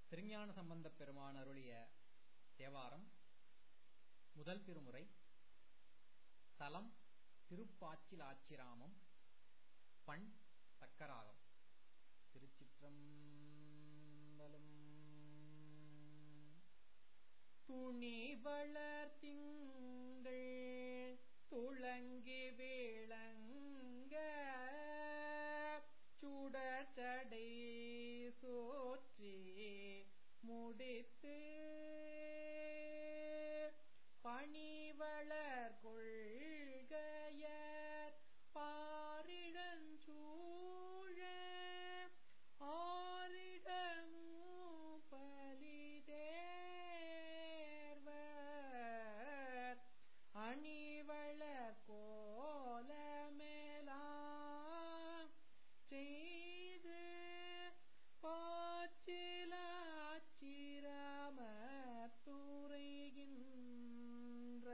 திருஞான சம்பந்தப் பெருமான் அருளிய தேவாரம் முதல் திருமுறை தலம் திருப்பாச்சிலாச்சிராமம் பண் தக்கராகம் திருச்சிற்றம்பலம் துணி வளர்த்திங்கள் துளங்கி விளங்க சுடச்சடை சோற்றி முடித்து பணிவளர் கொள்கையர் பாரிடஞ்சூழ ஆரிடமும் பலிதேர்வர் அணிவளர் கோலமேலாம் செய்து பாச்சிலாச்சிரமத்துறைகின்ற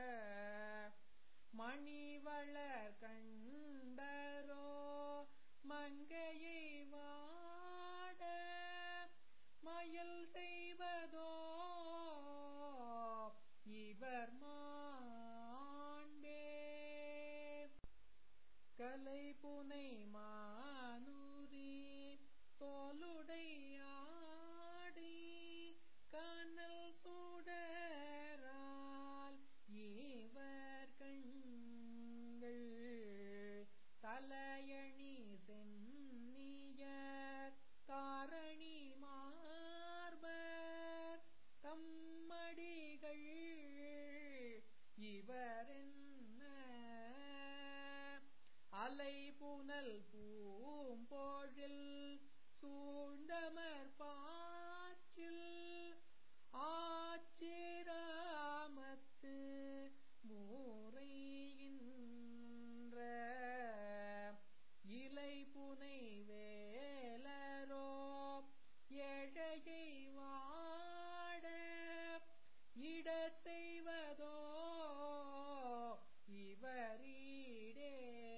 மணிவளர் கண்டரோ மங்கையை வாட மயில் செய்வதோ இவர் மாண்பே கலை புனை மானுரி தோலுடையாடி கனல் சுடரால் இவர் கண்கள் தலையணி சென்னியர் தாரணி மார்பர் தம்மடிகள் இவரென்ன அலை புனல் பூம்போழில் சூழ்ந்தமர் பாச்சில் ஆச்சிராமத்து மூரையின்ற இலை புனை வேலரோ எழையை வாட இட செய்வதோ இவரீடே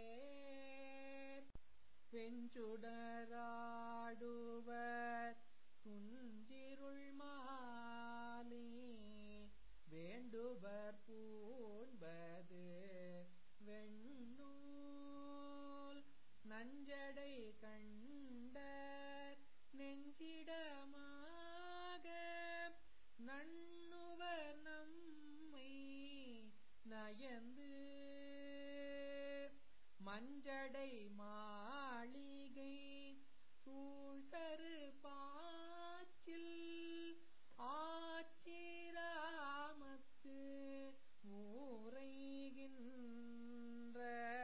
வெஞ்சுடராடுவர் துஞ்சிருள் மாலி வேண்டுவர் பூண்பது வெண்ணூல் நஞ்சடை கண்டர் நெஞ்சிடமாக நண்ணுவர் நம்மை நயந்து மஞ்சடை மாளிகை சூழ்தரு பாச்சில் ஆச்சிராமத்து ஊரைகின்ற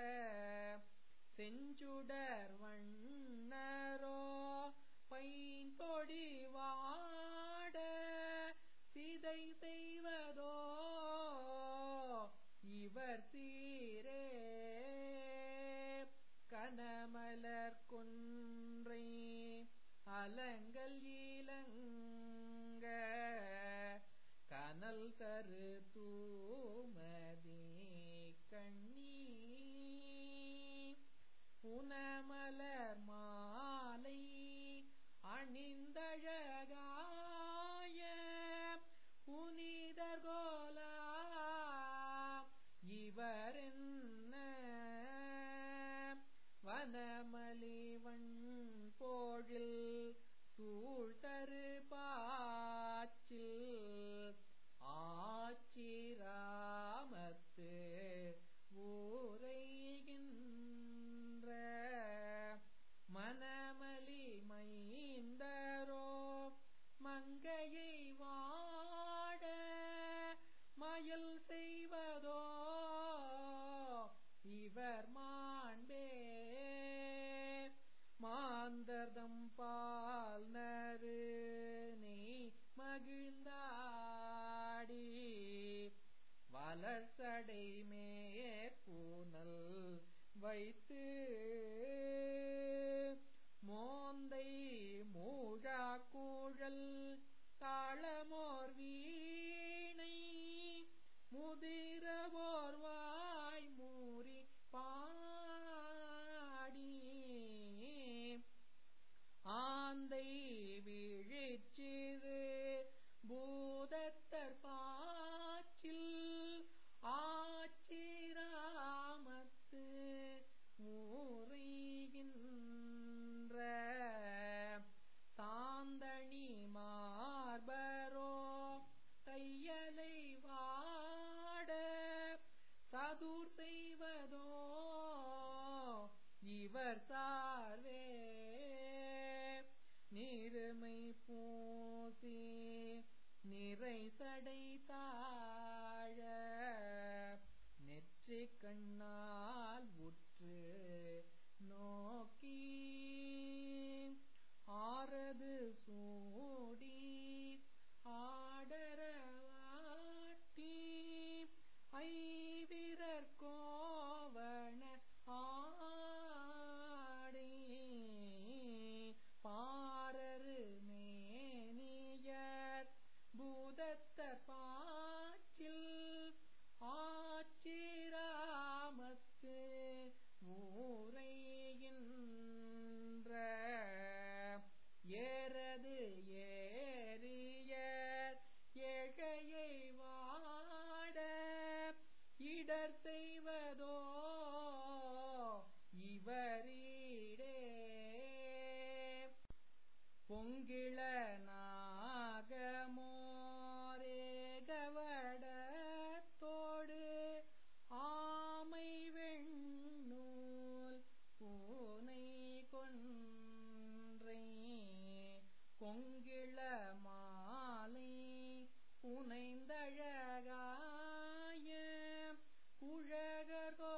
செஞ்சுடர் வண்ணரோ பைந்தொடி வாட சிதை செய்வதோ இவர் சீரே கனமலர் கொன்றை அலங்கல் இலங்க கனல் தரு தூமதி கண்ணீ புனமலர் மாலை அணிந்தழகாய புனிதர் கோலா இவரென்ன வனமலிவன் போழில் சூழ்தரு பாச்சில் ஆச்சிராமத்து ஊரைகின்ற மனமலி மைந்தரோ மங்கையை வாட மயில் செய்வதோ இவர் மாண்பே மாந்தர்தம் பால் நறு நீ மகிழ்ந்தாடி வளர்சடை மேற்பூனல் வைத்து மோந்தை மூழா கூழல் தாளமோர் வீணை முதிரவோர் வாய் மூறி பாடி ஆந்தை விழிச்சிறு நிறை சடை தாழ நெற்றி கண்ணால் உற்று நோக்கி ஆரது சூடி ஆடரவாட்டி ஐவிரர் கோவண ஆடை பாரரு மேனியர் பூதத்த பாச்சில் ஆச்சிராமத்து ஊரைகின்ற ஏறது ஏறியர் ஏழையை வாட இடர் செய்வதோ இவரீடே பொங்கிள நாகமோரேகவடத்தோடு ஆமை வெண்ணூல் பூனை கொன்றை கொங்கிள மாலை புனைந்தழகாய குழகர்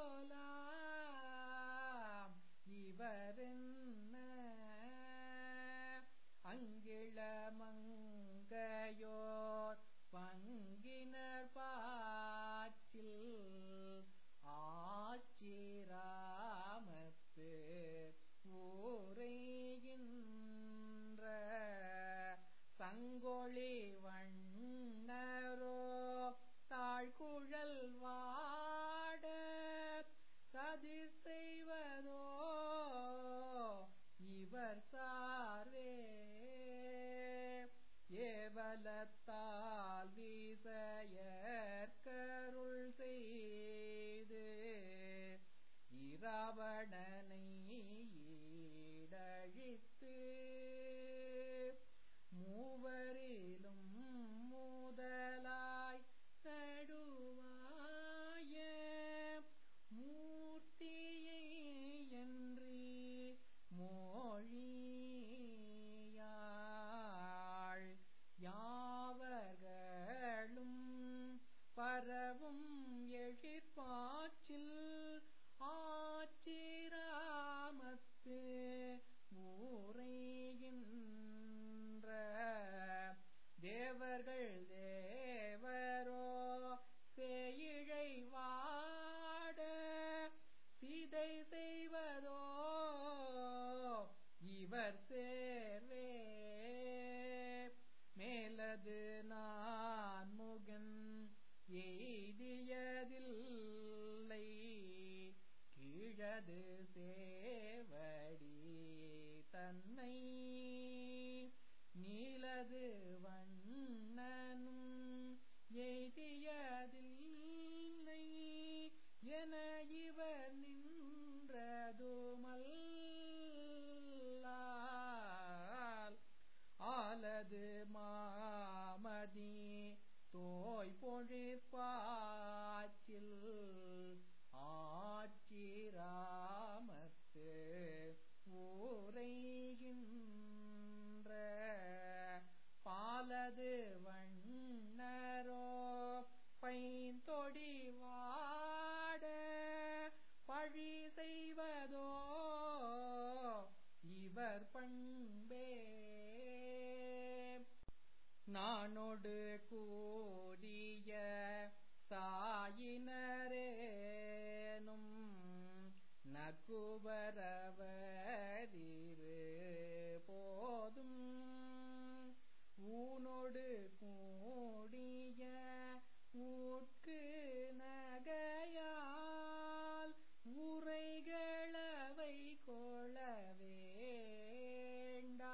கோலாம் இவரென்ன அங்கிளமங்கையோர் பங்கினர் பாச்சில் ஆச்சிராமத்து ஊரைகின்ற சங்கொழி வண்ணரோ தாழ்குழல் வாட சதிர் செய்வதோ இவர் சார்வே ஏவலத்தால் வீசையற்கருள் செய்து இராவணனை ஈடழித்து மூவரிலும் முதலாய் நடுவாய மூர்த்தியை என்று மோழியாள் யாவர்களும் பரவும் எழிற்பாச்சில் ஆச்சிராமத்து ஊரைகின்ற தேவர்கள் தேவரோ சேயிழை வாட சிதை செய்வதோ இவர் சேர்வே மேலது நான் முகன் எய்தியதில்லை கீழது சேவடி தன்னை நீலது வண்ணனும் எய்தியதில்லை என இவர் நின்றதுமல்லால் ஆலது மாமதி தோய் பொழிற்பாச்சில் ஆச்சிராமத்து ஊரைகின்ற பாலது வண்ணரோ பைந்தொடி வாட பழி செய்வதோ இவர் பண்பே நானொடு கூடிய சாயினரேனும் நக்குவரவரிரு போதும் ஊனொடு கூடிய ஊட்கு நகையால் உரைகளவை கொள வேண்டா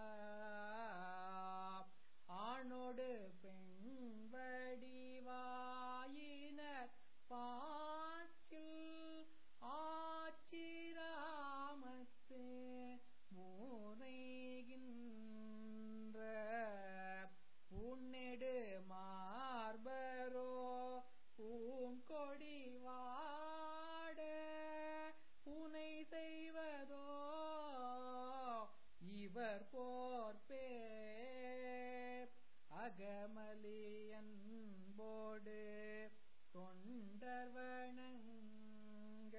ஆணொடு பெண் வடிவாயினர் பாச்சில் ஆச்சிராமத்து தொண்டர் வணங்க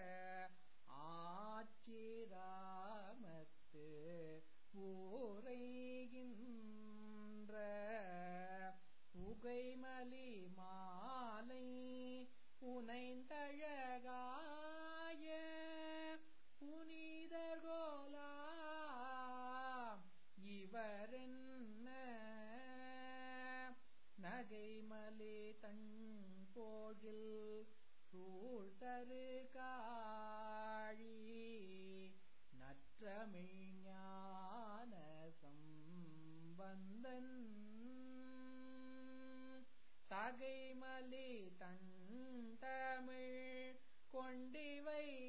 ஆச்சிராமத்து ஊரைகின்ற புகைமலி மாலை புனைந்தழகாய புனிதர்கோலாம் இவரென்ன நகைமலி தன் போகில் சூழ்தரு காழி நற்றமிழ் ஞான சம்பந்தன் தகைமலி தன் தமிழ் கொண்டிவை